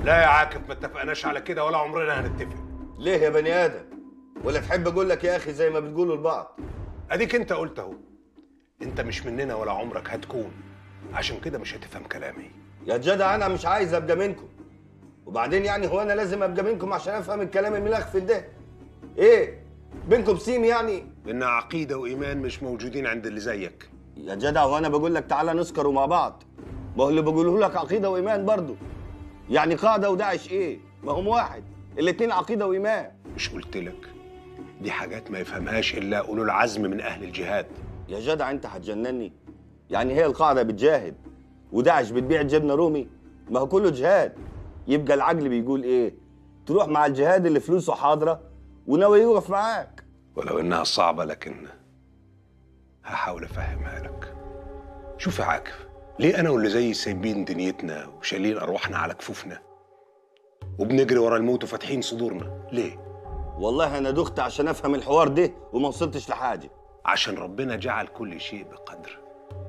لا يا عاكف ما اتفقناش على كده ولا عمرنا هنتفق ليه يا بني ادم ولا تحب اقول لك يا اخي زي ما بتقولوا لبعض اديك انت قلت اهو انت مش مننا ولا عمرك هتكون عشان كده مش هتفهم كلامي يا جدع انا مش عايز ابقى منكم وبعدين يعني هو انا لازم ابقى منكم عشان افهم الكلام الملخفت ده ايه بينكم سيم يعني لان عقيده وايمان مش موجودين عند اللي زيك يا جدع هو انا بقول لك تعالى نسكروا مع بعض ما هو اللي بقوله لك عقيده وايمان برضو يعني قاعده وداعش ايه ما هم واحد الاتنين عقيده وايمان مش قلت لك دي حاجات ما يفهمهاش الا اولو العزم من اهل الجهاد يا جدع انت هتجنني يعني هي القاعده بتجاهد وداعش بتبيع جبنه رومي ما هو كله جهاد يبقى العقل بيقول ايه تروح مع الجهاد اللي فلوسه حاضره وناوي يوقف معاك ولو انها صعبه لكن هحاول افهمها لك شوف يا عاكف ليه انا واللي زيي سايبين دنيتنا وشايلين ارواحنا على كفوفنا وبنجري ورا الموت وفاتحين صدورنا ليه والله انا دخت عشان افهم الحوار ده وما وصلتش لحاجه عشان ربنا جعل كل شيء بقدر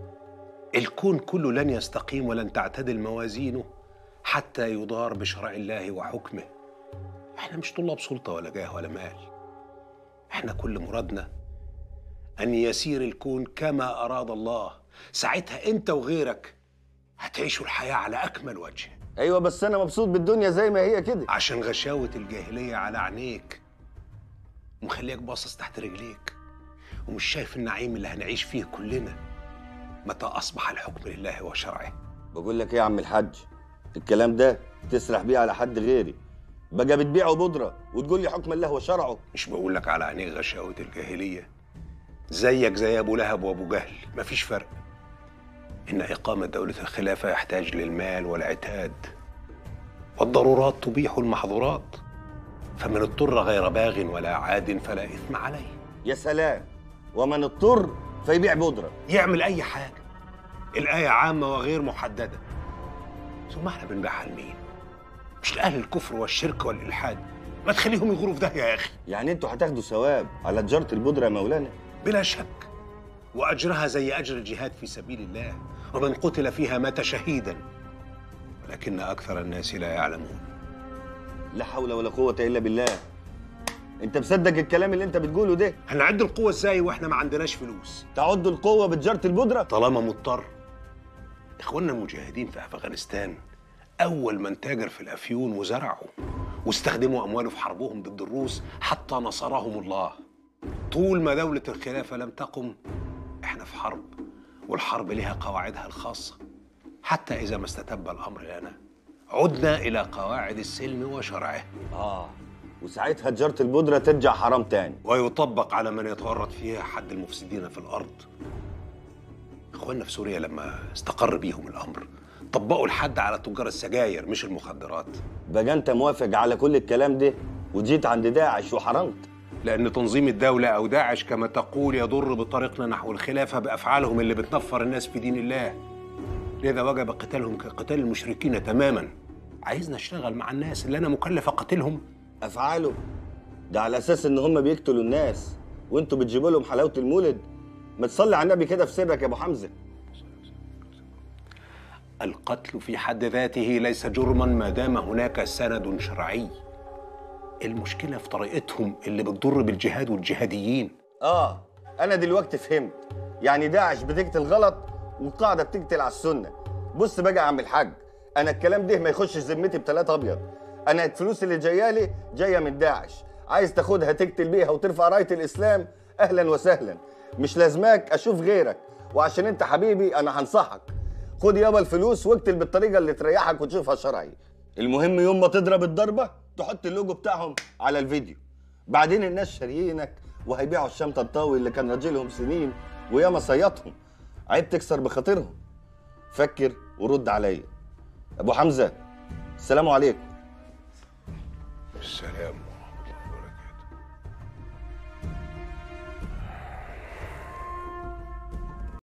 الكون كله لن يستقيم ولن تعتدل موازينه حتى يدار بشرع الله وحكمه احنا مش طلاب سلطة ولا جاه ولا مال احنا كل مرادنا ان يسير الكون كما اراد الله ساعتها انت وغيرك هتعيشوا الحياة على اكمل وجه ايوه بس انا مبسوط بالدنيا زي ما هي كده عشان غشاوة الجاهلية على عينيك ومخليك باصص تحت رجليك ومش شايف النعيم اللي هنعيش فيه كلنا متى أصبح الحكم لله وشرعه بقول لك ايه يا عم الحاج الكلام ده تسرح بيه على حد غيري بقى بتبيعه بودره وتقول لي حكم الله وشرعه مش بقول لك على عينيك غشاوة الجاهلية زيك زي أبو لهب وأبو جهل مفيش فرق إن إقامة دولة الخلافة يحتاج للمال والعتاد والضرورات تبيح المحظورات فمن اضطر غير باغ ولا عاد فلا إثم عليه يا سلام ومن اضطر فيبيع بودره يعمل أي حاجة الآية عامة وغير محددة ثم احنا بنبيعها لمين؟ مش لأهل الكفر والشرك والإلحاد ما تخليهم يغوروا في داهية يا أخي يعني انتوا هتاخدوا ثواب على تجاره البودره يا مولانا بلا شك وأجرها زي أجر الجهاد في سبيل الله ومن قتل فيها مات شهيدا ولكن أكثر الناس لا يعلمون لا حول ولا قوه الا بالله انت مصدق الكلام اللي انت بتقوله ده هنعد القوة ازاي واحنا ما عندناش فلوس تعد القوه بتجاره البودره طالما مضطر اخواننا المجاهدين في افغانستان اول من تاجر في الافيون وزرعوا واستخدموا امواله في حربهم ضد الروس حتى نصرهم الله طول ما دولة الخلافة لم تقم احنا في حرب والحرب لها قواعدها الخاصة حتى إذا ما استتب الأمر لنا عدنا إلى قواعد السلم وشرعه اه وساعتها تجاره البودره ترجع حرام تاني ويطبق على من يتورط فيها حد المفسدين في الارض اخواننا في سوريا لما استقر بيهم الامر طبقوا الحد على تجار السجاير مش المخدرات بقى انت موافق على كل الكلام ده وجيت عند داعش وحرمت لان تنظيم الدوله او داعش كما تقول يضر بطريقنا نحو الخلافه بافعالهم اللي بتنفر الناس في دين الله لذا وجب قتالهم كقتال المشركين تماما عايزنا اشتغل مع الناس اللي انا مكلف اقاتلهم افعاله ده على اساس ان هم بيقتلوا الناس وانتوا بتجيبوا لهم حلاوه المولد ما تصلي على النبي كده في سرك يا ابو حمزه القتل في حد ذاته ليس جرما ما دام هناك سند شرعي المشكلة في طريقتهم اللي بتضر بالجهاد والجهاديين اه انا دلوقتي فهمت يعني داعش بتقتل غلط والقاعده بتقتل على السنه بص بقى يا عم الحاج انا الكلام ده ما يخشش ذمتي بثلاثة ابيض انا الفلوس اللي جايه لي جايه من داعش عايز تاخدها تقتل بيها وترفع رايه الاسلام اهلا وسهلا مش لازماك اشوف غيرك وعشان انت حبيبي انا هنصحك خد يابا الفلوس واقتل بالطريقه اللي تريحك وتشوفها شرعي المهم يوم ما تضرب الضربه تحط اللوجو بتاعهم على الفيديو بعدين الناس شاريينك وهيبيعوا الشام طنطاوي اللي كان راجلهم سنين وياما صيطهم عيب تكسر بخاطرهم فكر ورد عليا ابو حمزه السلام عليكم السلام